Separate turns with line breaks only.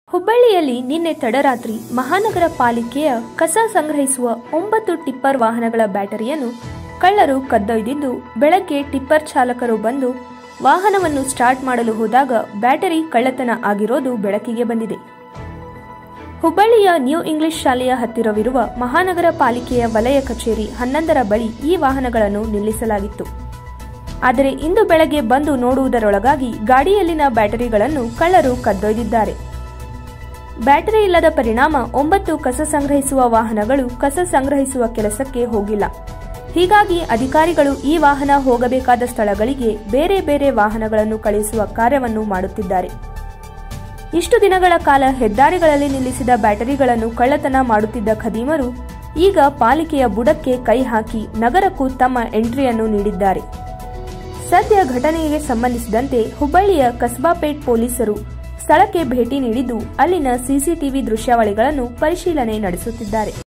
ಹುಬ್ಬಳ್ಳಿಯಲ್ಲಿ ನಿನ್ನೆ ತಡರಾತ್ರಿ ಮಹಾನಗರ ಪಾಲಿಕೆಯ ಕಸ ಸಂಗ್ರಹಿಸುವ ಒಂಬತ್ತು ಟಿಪ್ಪರ್ ವಾಹನಗಳ ಬ್ಯಾಟರಿಯನ್ನು ಕಳ್ಳರು ಕದ್ದೊಯ್ದಿದ್ದು ಬೆಳಗ್ಗೆ ಟಿಪ್ಪರ್ ಚಾಲಕರು ಬಂದು ವಾಹನವನ್ನು ಸ್ಟಾರ್ಟ್ ಮಾಡಲು ಹೋದಾಗ ಬ್ಯಾಟರಿ ಕಳ್ಳತನ ಆಗಿರೋದು ಬೆಳಕಿಗೆ ಬಂದಿದೆ ಹುಬ್ಬಳ್ಳಿಯ ನ್ಯೂ ಇಂಗ್ಲಿಷ್ ಶಾಲೆಯ ಹತ್ತಿರವಿರುವ ಮಹಾನಗರ ಪಾಲಿಕೆಯ ವಲಯ ಕಚೇರಿ ಹನ್ನೊಂದರ ಬಳಿ ಈ ವಾಹನಗಳನ್ನು ನಿಲ್ಲಿಸಲಾಗಿತ್ತು ಆದರೆ ಇಂದು ಬೆಳಗ್ಗೆ ಬಂದು ನೋಡುವುದರೊಳಗಾಗಿ ಗಾಡಿಯಲ್ಲಿನ ಬ್ಯಾಟರಿಗಳನ್ನು ಕಳ್ಳರು ಕದ್ದೊಯ್ದಿದ್ದಾರೆ ಬ್ಯಾಟರಿ ಇಲ್ಲದ ಪರಿಣಾಮ ಒಂಬತ್ತು ಕಸ ಸಂಗ್ರಹಿಸುವ ವಾಹನಗಳು ಕಸ ಸಂಗ್ರಹಿಸುವ ಕೆಲಸಕ್ಕೆ ಹೋಗಿಲ್ಲ ಹೀಗಾಗಿ ಅಧಿಕಾರಿಗಳು ಈ ವಾಹನ ಹೋಗಬೇಕಾದ ಸ್ಥಳಗಳಿಗೆ ಬೇರೆ ಬೇರೆ ವಾಹನಗಳನ್ನು ಕಳುಹಿಸುವ ಕಾರ್ಯವನ್ನು ಮಾಡುತ್ತಿದ್ದಾರೆ ಇಷ್ಟು ದಿನಗಳ ಕಾಲ ಹೆದ್ದಾರಿಗಳಲ್ಲಿ ನಿಲ್ಲಿಸಿದ ಬ್ಯಾಟರಿಗಳನ್ನು ಕಳ್ಳತನ ಮಾಡುತ್ತಿದ್ದ ಖದೀಮರು ಈಗ ಪಾಲಿಕೆಯ ಬುಡಕ್ಕೆ ಕೈ ಹಾಕಿ ನಗರಕ್ಕೂ ತಮ್ಮ ಎಂಟ್ರಿಯನ್ನು ನೀಡಿದ್ದಾರೆ ಸದ್ಯ ಘಟನೆಗೆ ಸಂಬಂಧಿಸಿದಂತೆ ಹುಬ್ಬಳ್ಳಿಯ ಕಸ್ಬಾಪೇಟ್ ಪೊಲೀಸರು ಸ್ಥಳಕ್ಕೆ ಭೇಟಿ ನೀಡಿದ್ದು ಅಲ್ಲಿನ ಸಿಸಿಟಿವಿ ದೃಶ್ಯಾವಳಿಗಳನ್ನು ಪರಿಶೀಲನೆ ನಡೆಸುತ್ತಿದ್ದಾರೆ